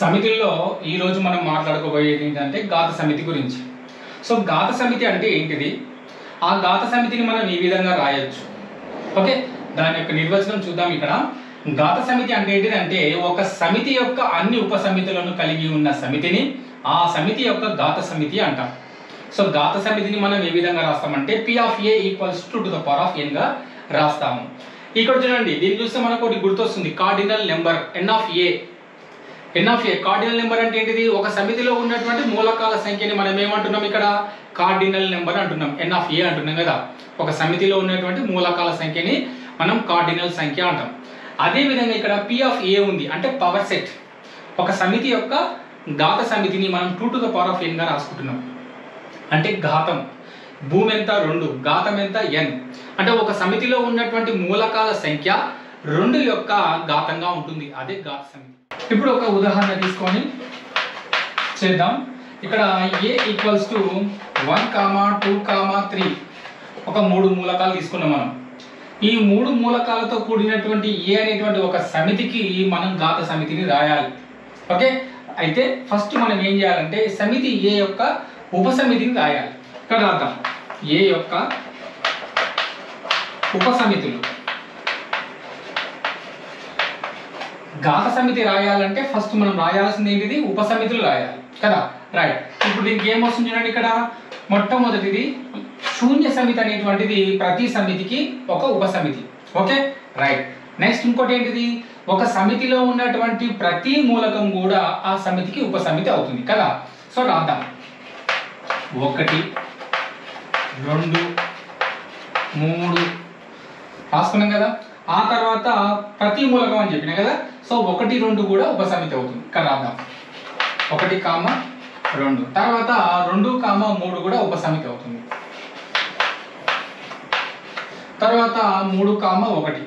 సమితిల్లో ఈ రోజు మనం మాట్లాడుకోబోయేది ఏంటంటే గాత సమితి గురించి సో గాత సమితి అంటే ఏంటిది ఆ గాత సమితిని మనం ఈ విధంగా రాయొచ్చు ఓకే దాని యొక్క నిర్వచనం చూద్దాం ఇక్కడ గాత సమితి అంటే ఏంటిదంటే ఒక సమితి యొక్క అన్ని ఉపసమితులను కలిగి ఉన్న సమితిని ఆ సమితి యొక్క గాత సమితి అంటాం సో గాత సమితిని మనం ఏ విధంగా రాస్తామంటే P of A equals to two the power of N గా రాస్తాము ఇక్కడ చూడండి దీన్ని చూస్తే మనకు ఒకటి గుర్తొస్తుంది cardinal number N of A N of A cardinal number అంటే ఏంటిది ఒక సమితిలో ఉన్నటువంటి మూలకాల సంఖ్యని మనం ఏమంటున్నాం ఇక్కడ కార్డినల్ నెంబర్ అంటున్నాం ఎన్ ఆఫ్ ఏ అంటున్నాం కదా ఒక సమితిలో ఉన్నటువంటి మూలకాల సంఖ్యని మనం కార్డినల్ సంఖ్య అంటాం అదే విధంగా ఇక్కడ పి ఆఫ్ ఏ ఉంది అంటే పవర్ సెట్ ఒక సమితి యొక్క ఘాత సమితిని మనం two to the power of N గా రాసుకుంటున్నాం అంటే ఘాతం భూమి ఎంత రెండు ఘాతం ఎంత ఎన్ అంటే ఒక సమితిలో ఉన్నటువంటి మూలకాల సంఖ్య రెండు యొక్క ఘాతంగా ఉంటుంది అదే ఘాత సమితి ఇప్పుడు ఒక ఉదాహరణ తీసుకొని చేద్దాం ఇక్కడ A equals to one comma two comma three ఒక మూడు మూలకాలు తీసుకున్నాం మనం ఈ మూడు మూలకాలతో కూడినటువంటి ఏ అనేటువంటి ఒక సమితికి మనం ఘాత సమితిని రాయాలి ఓకే అయితే ఫస్ట్ మనం ఏం చేయాలంటే సమితి ఏ యొక్క ఉపసమితిని రాయాలి ఇక్కడ రాద్దాం ఏ యొక్క ఉపసమితులు ఘాత సమితి రాయాలంటే ఫస్ట్ మనం రాయాల్సింది ఏంటిది ఉపసమితులు రాయాలి కదా రైట్ ఇప్పుడు దీనికి ఏం వస్తుంది చూడండి ఇక్కడ మొట్టమొదటిది శూన్య సమితి అనేటువంటిది ప్రతి సమితికి ఒక ఉపసమితి ఓకే రైట్ నెక్స్ట్ ఇంకోటి ఏంటిది ఒక సమితిలో ఉన్నటువంటి ప్రతి మూలకం కూడా ఆ సమితికి ఉపసమితి అవుతుంది కదా సో రాద్దాం ఒకటి రెండు మూడు రాసుకున్నాం కదా ఆ తర్వాత ప్రతి మూలకం అని చెప్పినా కదా సో ఒకటి రెండు కూడా ఉపసమితి అవుతుంది ఇక్కడ రాద్దాం ఒకటి కామ రెండు తర్వాత రెండు కామ మూడు కూడా ఉపసమితి అవుతుంది తర్వాత మూడు కామ ఒకటి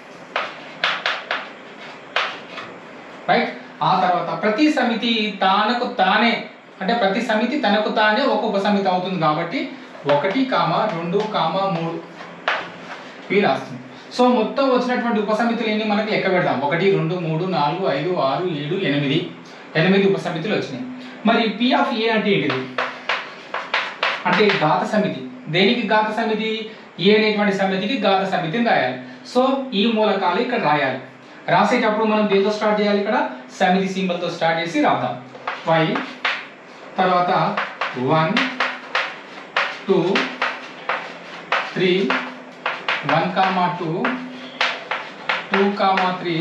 రైట్ ఆ తర్వాత ప్రతి సమితి తనకు తానే అంటే ప్రతి సమితి తనకు తానే ఒక ఉపసమితి అవుతుంది కాబట్టి ఒకటి కామ రెండు కామ మూడు ఇవి రాస్తుంది సో మొత్తం వచ్చినటువంటి ఉపసమితులు ఎన్ని మనకి లెక్క పెడదాం ఒకటి రెండు మూడు నాలుగు ఐదు ఆరు ఏడు ఎనిమిది ఎనిమిది ఉపసమితులు వచ్చినాయి మరి పి ఆఫ్ ఏ అంటే ఏంటిది అంటే ఘాత సమితి దేనికి ఘాత సమితి ఏ అనేటువంటి సమితికి ఘాత సమితిని రాయాలి సో ఈ మూలకాలు ఇక్కడ రాయాలి రాసేటప్పుడు మనం దేంతో స్టార్ట్ చేయాలి ఇక్కడ సమితి సింబల్తో స్టార్ట్ చేసి రాద్దాం వై తర్వాత one two three one comma two two comma three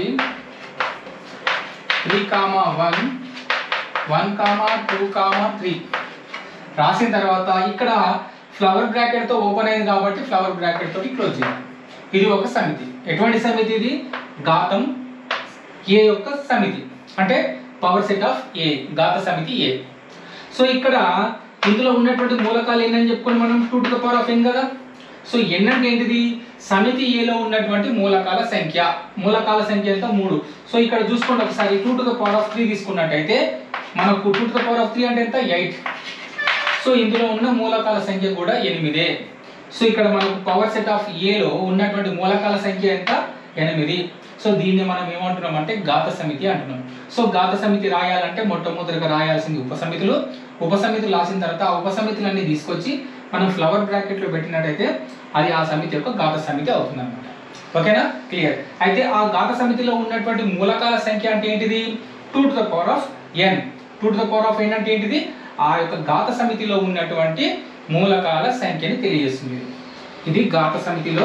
three comma one one comma two comma three రాసిన తర్వాత ఇక్కడ ఫ్లవర్ బ్రాకెట్తో ఓపెన్ అయింది కాబట్టి ఫ్లవర్ బ్రాకెట్ తోటి క్లోజ్ చేయాలి ఇది ఒక సమితి ఎటువంటి సమితి ఇది ఘాతం ఏ యొక్క సమితి అంటే పవర్ సెట్ ఆఫ్ ఏ ఘాత సమితి ఏ సో ఇక్కడ ఇందులో ఉన్నటువంటి మూలకాలు ఏంటని చెప్పుకొని మనం two to the power of N కదా సో ఎన్ అంటే ఏంటిది సమితి ఏలో ఉన్నటువంటి మూలకాల సంఖ్య మూలకాల సంఖ్య ఎంత మూడు సో ఇక్కడ చూసుకోండి ఒకసారి two to the power of three తీసుకున్నట్టయితే మనకు two to the power of three అంటే ఎంత ఎయిట్ సో ఇందులో ఉన్న మూలకాల సంఖ్య కూడా ఎనిమిదే సో ఇక్కడ మనకు పవర్ సెట్ ఆఫ్ ఏలో ఉన్నటువంటి మూలకాల సంఖ్య ఎంత ఎనిమిది సో దీన్ని మనం ఏమంటున్నాం అంటే ఘాత సమితి అంటున్నాం సో ఘాత సమితి రాయాలంటే మొట్టమొదటిగా రాయాల్సింది ఉపసమితులు ఉపసమితులు రాసిన తర్వాత ఆ ఉపసమితులన్నీ తీసుకొచ్చి మనం ఫ్లవర్ బ్రాకెట్లో పెట్టినట్టయితే అది ఆ సమితి యొక్క ఘాత సమితి అవుతుంది అనమాట ఓకేనా క్లియర్ అయితే ఆ ఘాత సమితిలో ఉన్నటువంటి మూలకాల సంఖ్య అంటే ఏంటిది two to the power of N two to the power of N అంటే ఏంటిది ఆ యొక్క ఘాత సమితిలో ఉన్నటువంటి మూలకాల సంఖ్యని తెలియజేస్తుంది ఇది ఘాత సమితిలో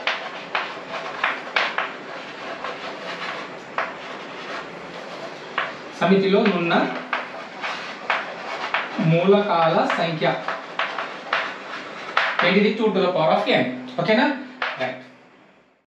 సమితిలో ఉన్న మూలకాల సంఖ్య ఏంటిది two to the power of N ఓకేనా